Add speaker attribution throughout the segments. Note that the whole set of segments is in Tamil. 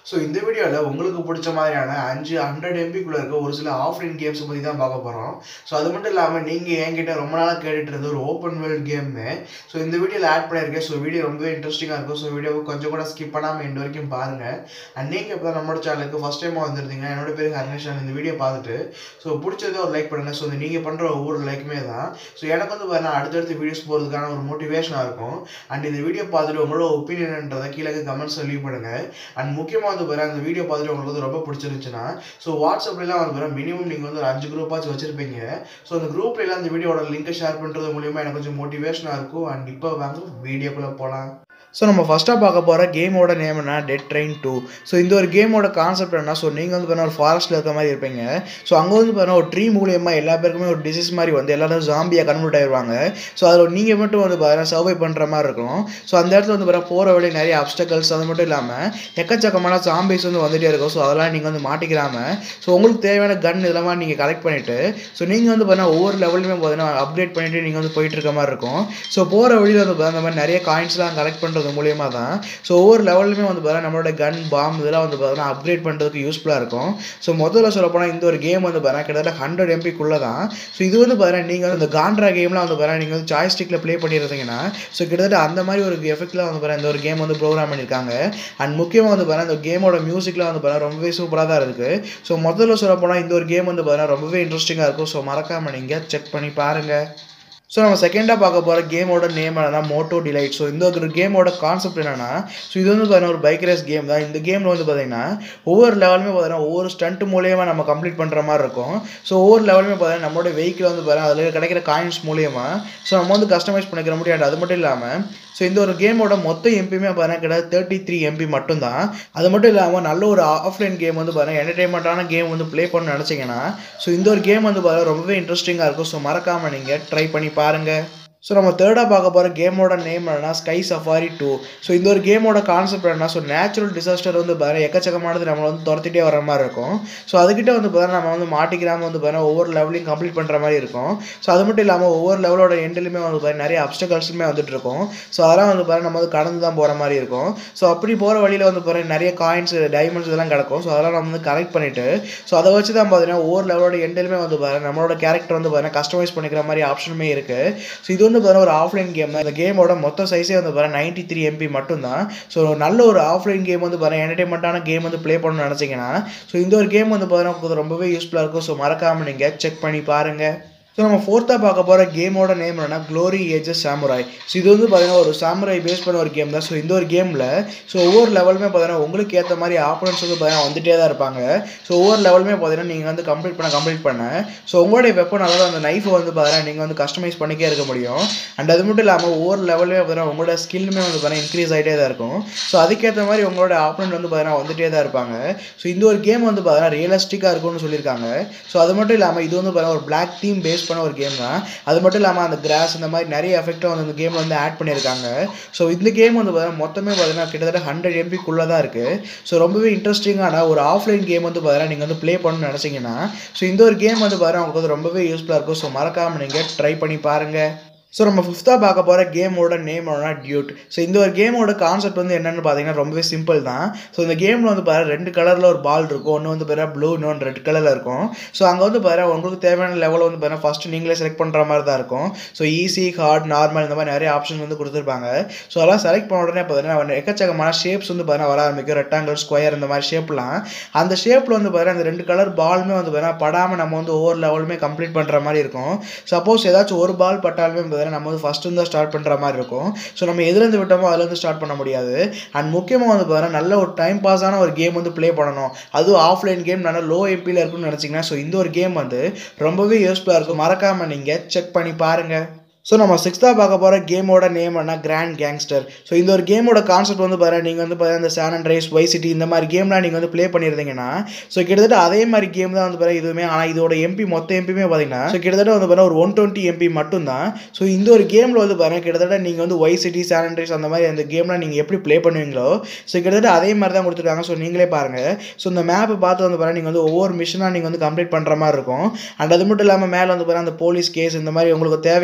Speaker 1: ஸோ இந்த வீடியோவில் உங்களுக்கு பிடிச்ச மாதிரியான அஞ்சு ஹண்ட்ரட் எம்பிக்குள்ளே இருக்க ஒரு சில ஆஃப்லைன் கேம்ஸை பற்றி தான் பார்க்க போகிறோம் ஸோ அது மட்டும் இல்லாமல் நீங்கள் என்கிட்ட ரொம்ப நாளாக கேட்டுட்டு இருந்த ஒரு ஓப்பன் வேர்ல்ட் கேமு ஸோ இந்த வீடியோவில் ஆட் பண்ணியிருக்கேன் ஸோ வீடியோ ரொம்பவே இன்ட்ரெஸ்டிங்காக இருக்கும் ஸோ வீடியோவை கொஞ்சம் கூட ஸ்கிப் பண்ணாமல் எண்டு வரைக்கும் பாருங்கள் அண்ட் நீங்கள் இப்போ நம்மளோட சேனலுக்கு ஃபஸ்ட் டைம் வந்திருந்தீங்க என்னோட பேர் ஹர்னேஷன் இந்த வீடியோ பார்த்துட்டு ஸோ பிடிச்சதே ஒரு லைக் பண்ணுங்கள் ஸோ நீங்கள் பண்ணுற ஒவ்வொரு லைக்குமே தான் ஸோ எனக்கு வந்து பாருங்கள் அடுத்தடுத்து வீடியோஸ் போகிறதுக்கான ஒரு மோட்டிவேஷனாக இருக்கும் அண்ட் இந்த வீடியோ பார்த்துட்டு உங்களோட ஒப்பீனியன்றதை கீழே கமெண்ட்ஸில் லீவ் பண்ணுங்கள் அண்ட் முக்கியமாக வந்து பாருங்கள் அந்த வீடியோ பார்த்துட்டு உங்களுக்கு வந்து ரொம்ப பிடிச்சிருந்துச்சுன்னா ஸோ வாட்ஸ்அப்லாம் வந்து பாருங்கள் மினிமம் நீங்கள் வந்து ஒரு அஞ்சு குரூப்பாச்சும் வச்சுருப்பீங்க ஸோ அந்த குரூப்லாம் அந்த வீடியோட லிங்கை ஷேர் பண்ணுறது மூலியமாக எனக்கு கொஞ்சம் மோட்டிவேஷனாக இருக்கும் அண்ட் இப்போ வாங்க வீடியோக்குள்ளே போகலாம் ஸோ நம்ம ஃபஸ்ட்டாக பார்க்க போகிற கேமோட நேம் என்ன டெட் ட்ரெயின் டூ ஸோ இந்த ஒரு கேமோட கான்செப்ட் என்ன ஸோ நீங்கள் வந்து பார்த்தீங்கன்னா ஒரு ஃபாரஸ்ட்டில் இருக்க மாதிரி இருப்பீங்க ஸோ அங்கே வந்து பார்த்தீங்கன்னா ஒரு ட்ரீ மூலியமாக எல்லா பேருக்குமே ஒரு டிசீஸ் மாதிரி வந்து எல்லாரும் ஜாம்பியாக கன்வெர்ட் ஆயிடுவாங்க ஸோ அதில் நீங்கள் மட்டும் வந்து பார்த்தீங்கன்னா சர்வை பண்ணுற மாதிரி இருக்கும் ஸோ அந்த இடத்துல வந்து பார்த்தீங்கன்னா போகிற வழி நிறைய அப்டக்கல்ஸ் அது மட்டும் இல்லாமல் எக்கச்சக்கமான ஜாம்பிஸ் வந்து வந்துகிட்டே இருக்கும் ஸோ அதெல்லாம் நீங்கள் வந்து மாட்டிக்கிறாம ஸோ உங்களுக்கு தேவையான கன் இதெல்லாம் நீங்கள் கலெக்ட் பண்ணிவிட்டு ஸோ நீங்கள் வந்து பார்த்தீங்கன்னா ஒவ்வொரு லெவலுமே பார்த்தீங்கன்னா அப்டேட் பண்ணிவிட்டு நீங்கள் வந்து போயிட்டு இருக்க மாதிரி இருக்கும் ஸோ போகிற வழியில் வந்து பார்த்தீங்கன்னா அந்த மாதிரி நிறைய காயின்ஸ்லாம் கலெக்ட் பண்ணுறது பண்ணுறது மூலியமாக தான் ஸோ ஒவ்வொரு லெவல்லுமே வந்து பார்த்தீங்கன்னா நம்மளோட கன் பாம் இதெல்லாம் வந்து பார்த்தீங்கன்னா அப்கிரேட் பண்ணுறதுக்கு யூஸ்ஃபுல்லாக இருக்கும் ஸோ முதல்ல சொல்ல போனால் இந்த ஒரு கேம் வந்து பார்த்தீங்கன்னா கிட்டத்தட்ட ஹண்ட்ரட் எம்பிக்குள்ளே தான் ஸோ இது வந்து பார்த்தீங்கன்னா நீங்கள் வந்து இந்த காண்ட்ரா கேம்லாம் வந்து பார்த்தீங்கன்னா நீங்கள் வந்து ஜாய்ஸ்டிக்கில் ப்ளே பண்ணியிருந்தீங்கன்னா ஸோ கிட்டத்தட்ட அந்த மாதிரி ஒரு எஃபெக்ட்டில் வந்து பார்த்தீங்கன்னா இந்த ஒரு கேம் வந்து ப்ரோக்ராம் பண்ணியிருக்காங்க அண்ட் முக்கியமாக வந்து பார்த்தீங்கன்னா இந்த கேமோட மியூசிக்லாம் வந்து பார்த்தீங்கன்னா ரொம்பவே சூப்பராக தான் இருக்குது ஸோ முதல்ல சொல்ல போனால் இந்த ஒரு கேம் வந்து பார்த்தீங்கன்னா ரொம்பவே இன்ட்ரெஸ்டிங்காக இருக்கும் ஸோ மறக்காமல் நீங்கள் செக் பண்ணி பாருங்கள் ஸோ நம்ம செகண்டாக பார்க்க போகிற கேமோட நேம் என்னன்னா மோட்டோ டிலைட் ஸோ இந்த ஒரு கேமோட கான்செப்ட் என்னன்னா ஸோ இது வந்து பார்த்தீங்கன்னா ஒரு பைக் ரேஸ் கேம் தான் இந்த கேமில் வந்து பார்த்தீங்கன்னா ஒவ்வொரு லெவலுமே பார்த்தீங்கன்னா ஒவ்வொரு ஸ்டண்ட் மூலியமாக நம்ம கம்ப்ளீட் பண்ணுற மாதிரி இருக்கும் ஸோ ஒவ்வொரு லெவலுமே பார்த்தீங்கன்னா நம்மளோட வெஹிக்கிள் வந்து பார்த்தீங்கன்னா அதில் கிடைக்கிற காயின்ஸ் மூலியமாக ஸோ நம்ம வந்து கஸ்டமைஸ் பண்ணிக்கிற முடியாது அது மட்டும் இல்லாமல் ஸோ இந்த ஒரு கேமோட மொத்த எம்பியுமே பார்த்தீங்கன்னா கிட்ட தேர்ட்டி த்ரீ எம்பி மட்டும்தான் அது மட்டும் இல்லாமல் நல்ல ஒரு ஆஃப்லைன் கேம் வந்து பார்த்தீங்கன்னா என்டர்டைன்மெண்ட்டான கேம் வந்து ப்ளே பண்ணணும்னு நினச்சிங்கன்னா ஸோ இந்த ஒரு கேம் வந்து பார்த்தீங்கன்னா ரொம்பவே இன்ட்ரெஸ்டிங்காக இருக்கும் ஸோ மறக்காமல் நீங்கள் ட்ரை பண்ணி பாருங்கள் ஸோ நம்ம தேர்டாக பார்க்க போகிற கேமோட நேம் என்னன்னா ஸ்கை சஃபாரி டூ ஸோ இந்த ஒரு கேமோட கான்செப்ட் என்ன ஸோ நேச்சுரல் டிசாஸ்டர் வந்து பாரு எக்கச்சக்கமானது நம்மளை வந்து துரத்திட்டே வர மாதிரி இருக்கும் ஸோ அதுக்கிட்ட வந்து பார்த்தா நம்ம வந்து மாட்டிக்கிறாமல் வந்து பார்த்தா ஒவ்வொரு லெவலையும் கம்ப்ளீட் பண்ணுற மாதிரி இருக்கும் ஸோ அது மட்டும் இல்லாமல் ஒவ்வொரு லெவலோட எண்ட்லையுமே வந்து பாரு நிறைய அப்டக்கல்ஸுமே வந்துட்டு இருக்கும் ஸோ அதெல்லாம் வந்து பாரு நம்ம வந்து கடந்து தான் போகிற மாதிரி இருக்கும் ஸோ அப்படி போகிற வழியில் வந்து பாரு நிறைய காயின்ஸ் டைமண்ட்ஸ் இதெல்லாம் கிடக்கும் ஸோ அதெல்லாம் நம்ம வந்து கலெக்ட் பண்ணிவிட்டு ஸோ அதை வச்சு தான் பார்த்தீங்கன்னா ஒவ்வொரு லெவலோட எண்ட்லையுமே வந்து பாரு நம்மளோட கேரக்டர் வந்து பார்த்தீங்கன்னா கஸ்டமைஸ் பண்ணிக்கிற மாதிரி ஆப்ஷனுமே இருக்குது ஸோ இது வந்து பார்த்தீங்கன்னா ஒரு ஆஃப்லைன் கேம் தான் இந்த கேமோட மொத்த சைஸே வந்து பாருங்கள் நைன்ட்டி த்ரீ எம்பி மட்டும்தான் ஸோ நல்ல ஒரு ஆஃப்லைன் கேம் வந்து பாருங்கள் என்டர்டைன்மெண்ட்டான கேம் வந்து ப்ளே பண்ணணும்னு நினச்சிங்கன்னா ஸோ இந்த ஒரு கேம் வந்து பார்த்தீங்கன்னா ரொம்பவே யூஸ்ஃபுல்லாக இருக்கும் ஸோ மறக்காமல் நீங்கள் செக் பண்ணி பாருங்கள் ஸோ நம்ம ஃபோர்த்தாக பார்க்க போகிற கேமோட நேம் என்னன்னா க்ளோரி ஏஜஸ் சாமுராய் ஸோ இது வந்து பார்த்தீங்கன்னா ஒரு சாமுராய் பேஸ் பண்ண ஒரு கேம் தான் ஸோ இந்த ஒரு கேமில் ஸோ ஒவ்வொரு லெவலுமே பார்த்தீங்கன்னா உங்களுக்கு ஏற்ற மாதிரி ஆப்போனன்ஸ் வந்து பார்த்தீங்கன்னா வந்துட்டே தான் இருப்பாங்க ஸோ ஒவ்வொரு லெவலுமே பார்த்தீங்கன்னா நீங்கள் வந்து கம்ப்ளீட் பண்ண கம்ப்ளீட் பண்ண ஸோ உங்களுடைய வெப்பன் அதாவது அந்த நைஃபை வந்து பார்த்தீங்கன்னா நீங்கள் வந்து கஸ்டமைஸ் பண்ணிக்கே இருக்க முடியும் அண்ட் அது மட்டும் இல்லாமல் ஒவ்வொரு லெவலுமே பார்த்தீங்கன்னா உங்களோட ஸ்கில்லுமே வந்து பார்த்தீங்கன்னா இன்க்ரீஸ் ஆகிட்டே தான் இருக்கும் ஸோ அதுக்கேற்ற மாதிரி உங்களோட ஆப்போனன்ட் வந்து பார்த்தீங்கன்னா வந்துட்டே தான் இருப்பாங்க ஸோ இந்த ஒரு கேம் வந்து பார்த்தீங்கன்னா ரியலிஸ்டிக்காக இருக்கும்னு சொல்லியிருக்காங்க ஸோ அது மட்டும் இல்லாமல் இது வந்து பார்த்தீங்கன்னா ஒரு பிளாக் டீம் பேஸ் பண்ண ஒரு கேம் தான் அது மட்டும் இல்லாமல் அந்த கிராஸ் இந்த மாதிரி நிறைய எஃபெக்டும் வந்து இந்த கேமில் வந்து ஆட் பண்ணியிருக்காங்க ஸோ இந்த கேம் வந்து பார்த்தீங்கன்னா மொத்தமே பார்த்தீங்கன்னா கிட்டத்தட்ட ஹண்ட்ரட் எம்பிக்குள்ளே தான் இருக்குது ஸோ ரொம்பவே இன்ட்ரெஸ்டிங்கான ஒரு ஆஃப்லைன் கேம் வந்து பார்த்தீங்கன்னா நீங்கள் வந்து ப்ளே பண்ணணும்னு நினச்சிங்கன்னா ஸோ இந்த ஒரு கேம் வந்து பாருங்கள் உங்களுக்கு வந்து ரொம்பவே யூஸ்ஃபுல்லாக இருக்கும் ஸோ மறக்காமல் நீங்கள் ட்ரை பண்ணி பாருங்கள் ஸோ நம்ம ஃபிஃப்த்தாக பார்க்க போகிற கேமோட நேம் என்னன்னா டியூட் ஸோ இந்த ஒரு கேமோட கான்செப்ட் வந்து என்னென்னு பார்த்தீங்கன்னா ரொம்பவே சிம்பிள் தான் ஸோ இந்த கேமில் வந்து பாரு ரெண்டு கலரில் ஒரு பால் இருக்கும் ஒன்று வந்து பாரு ப்ளூ இன்னொன்று ரெட் கலரில் இருக்கும் ஸோ அங்கே வந்து பாரு உங்களுக்கு தேவையான லெவலில் வந்து பாரு ஃபஸ்ட்டு நீங்களே செலக்ட் பண்ணுற மாதிரி தான் இருக்கும் ஸோ ஈஸி ஹார்ட் நார்மல் இந்த மாதிரி நிறைய ஆப்ஷன் வந்து கொடுத்துருப்பாங்க ஸோ அதெல்லாம் செலக்ட் பண்ண உடனே பார்த்தீங்கன்னா எக்கச்சக்கமான ஷேப்ஸ் வந்து பாருங்கள் வர ஆரம்பிக்கும் ரெக்டாங்கிள் ஸ்கொயர் இந்த மாதிரி ஷேப்லாம் அந்த ஷேப்பில் வந்து பாரு அந்த ரெண்டு கலர் பாலுமே வந்து பாரு படாமல் நம்ம வந்து ஒவ்வொரு லெவலுமே கம்ப்ளீட் பண்ணுற மாதிரி இருக்கும் சப்போஸ் ஏதாச்சும் ஒரு பால் பட்டாலுமே பார்த்தீங்கன்னா நம்ம வந்து ஃபஸ்ட்டு தான் ஸ்டார்ட் பண்ணுற மாதிரி இருக்கும் ஸோ நம்ம எதுலேருந்து விட்டோமோ அதுலேருந்து ஸ்டார்ட் பண்ண முடியாது அண்ட் முக்கியமாக வந்து பார்த்தீங்கன்னா நல்ல ஒரு டைம் பாஸான ஒரு கேம் வந்து ப்ளே பண்ணணும் அதுவும் ஆஃப்லைன் கேம் நல்லா லோ எம்பியில் இருக்குன்னு நினச்சிங்கன்னா ஸோ இந்த ஒரு கேம் வந்து ரொம்பவே யூஸ்ஃபுல்லாக இருக்கும் மறக்காமல் நீங்கள் செக் பண்ணி பாருங்கள் ஸோ நம்ம சிக்ஸ்த்தாக பார்க்க போகிற கேமோட நேம் என்ன கிராண்ட் கேங்ஸ்டர் ஸோ இந்த ஒரு கேமோட கான்செப்ட் வந்து பாருங்கள் நீங்கள் வந்து பார்த்தீங்கன்னா இந்த sun and rise Y city இந்த மாதிரி கேம்லாம் நீங்கள் வந்து ப்ளே பண்ணியிருந்தீங்கன்னா ஸோ கிட்டத்தட்ட அதே மாதிரி கேம் தான் வந்து பாருங்கள் இதுவுமே ஆனால் இதோட எம்பி மொத்த எம்பியுமே பார்த்தீங்கன்னா ஸோ கிட்டத்தட்ட வந்து பாருங்கள் ஒரு ஒன் டுவெண்ட்டி எம்பி மட்டும் தான் ஸோ இந்த ஒரு கேமில் வந்து பாருங்கள் கிட்டத்தட்ட நீங்கள் வந்து Y city sun and rise அந்த மாதிரி அந்த கேம்லாம் நீங்கள் எப்படி ப்ளே பண்ணுவீங்களோ ஸோ கிட்டத்தட்ட அதே மாதிரி தான் கொடுத்துருக்காங்க ஸோ நீங்களே பாருங்கள் ஸோ இந்த மேப்பை பார்த்து வந்து பாருங்கள் நீங்கள் வந்து ஒவ்வொரு மிஷனாக நீங்கள் வந்து கம்ப்ளீட் பண்ணுற மாதிரி இருக்கும் அண்ட் அது மட்டும் இல்லாமல் மேலே வந்து பாருங்கள் அந்த போலீஸ் கேஸ் இந்த மாதிரி உங்களுக்கு தேவையான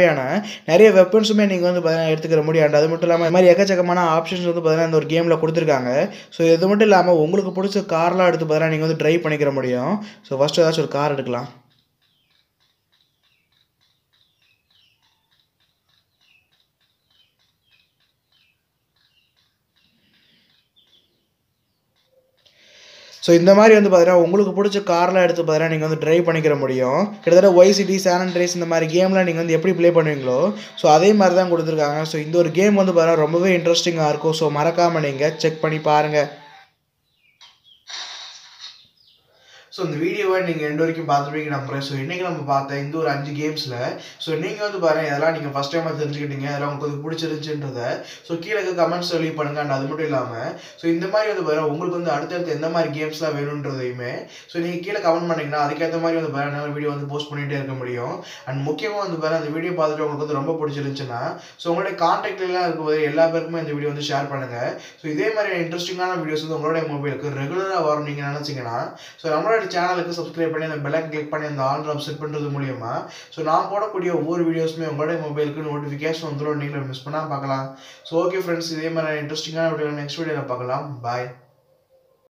Speaker 1: நிறைய வெப்பன்ஸுமே நீங்கள் வந்து பார்த்தீங்கன்னா எடுத்துக்கிற முடியும் அண்ட் அது மட்டும் இல்லாமல் இது மாதிரி எக்கச்சக்கமான ஆப்ஷன்ஸ் வந்து பார்த்தீங்கன்னா இந்த ஒரு கேமில் கொடுத்துருக்காங்க ஸோ இது மட்டும் இல்லாமல் உங்களுக்கு பிடிச்ச கார்லாம் எடுத்து பார்த்தீங்கன்னா நீங்கள் வந்து ட்ரைவ் பண்ணிக்கிற முடியும் ஸோ ஃபஸ்ட்டு ஏதாச்சும் ஒரு கார் எடுக்கலாம் ஸோ இந்த மாதிரி வந்து பார்த்தீங்கன்னா உங்களுக்கு பிடிச்ச கார்லாம் எடுத்து பார்த்தீங்கன்னா நீங்கள் வந்து ட்ரைவ் பண்ணிக்கிற முடியும் கிட்டத்தட்ட ஒய் சிட்டி சேனன் ரேஸ் இந்த மாதிரி கேம்லாம் நீங்கள் வந்து எப்படி ப்ளே பண்ணுவீங்களோ ஸோ அதே மாதிரி தான் கொடுத்துருக்காங்க ஸோ இந்த ஒரு கேம் வந்து பார்த்தீங்கன்னா ரொம்பவே இன்ட்ரெஸ்டிங்காக இருக்கும் ஸோ மறக்காமல் நீங்கள் செக் பண்ணி பாருங்கள் ஸோ இந்த வீடியோவை நீங்கள் எண்டு வரைக்கும் பார்த்துருப்பீங்க நம்புறேன் ஸோ இன்றைக்கி நம்ம பார்த்த இந்த ஒரு அஞ்சு கேம்ஸில் ஸோ நீங்கள் வந்து பாருங்கள் இதெல்லாம் நீங்கள் ஃபஸ்ட் டைமாக தெரிஞ்சுக்கிட்டீங்க அதெல்லாம் உங்களுக்கு வந்து பிடிச்சிருந்துச்சுன்றத ஸோ கீழே இருக்க கமெண்ட்ஸ் சொல்லி பண்ணுங்க அண்ட் அது மட்டும் இல்லாமல் ஸோ இந்த மாதிரி வந்து பாருங்கள் உங்களுக்கு வந்து அடுத்தடுத்து எந்த மாதிரி கேம்ஸ்லாம் வேணுன்றதையுமே ஸோ நீங்கள் கீழே கமெண்ட் பண்ணிங்கன்னா அதுக்கேற்ற மாதிரி வந்து பாருங்கள் என்னால் வீடியோ வந்து போஸ்ட் பண்ணிகிட்டே இருக்க முடியும் அண்ட் முக்கியமாக வந்து பாருங்கள் அந்த வீடியோ பார்த்துட்டு உங்களுக்கு வந்து ரொம்ப பிடிச்சிருந்துச்சுன்னா ஸோ உங்களுடைய காண்டாக்ட்லாம் இருக்கும்போது எல்லா பேருக்குமே இந்த வீடியோ வந்து ஷேர் பண்ணுங்கள் ஸோ இதே மாதிரி இன்ட்ரெஸ்டிங்கான வீடியோஸ் வந்து உங்களுடைய மொபைலுக்கு ரெகுலராக வரும் நீங்கள் நினச்சிங்கன்னா ஸோ நம்மளோட சேனலுக்கு சப்ஸ்கிரைப் பண்ணி அந்த பெல்லைக்கன் கிளிக் பண்ணி அந்த ஆல் ட்ராப் செட் பண்ணுறது மூலியமா ஸோ நான் போடக்கூடிய ஒவ்வொரு வீடியோஸுமே உங்களுடைய மொபைலுக்கு நோட்டிஃபிகேஷன் வந்துடும் நீங்களும் மிஸ் பண்ணால் பார்க்கலாம் ஸோ ஓகே ஃப்ரெண்ட்ஸ் இதே மாதிரி இன்ட்ரெஸ்டிங்கான வீடியோ நெக்ஸ்ட் வீடியோவில் பார்க்கலாம் பாய்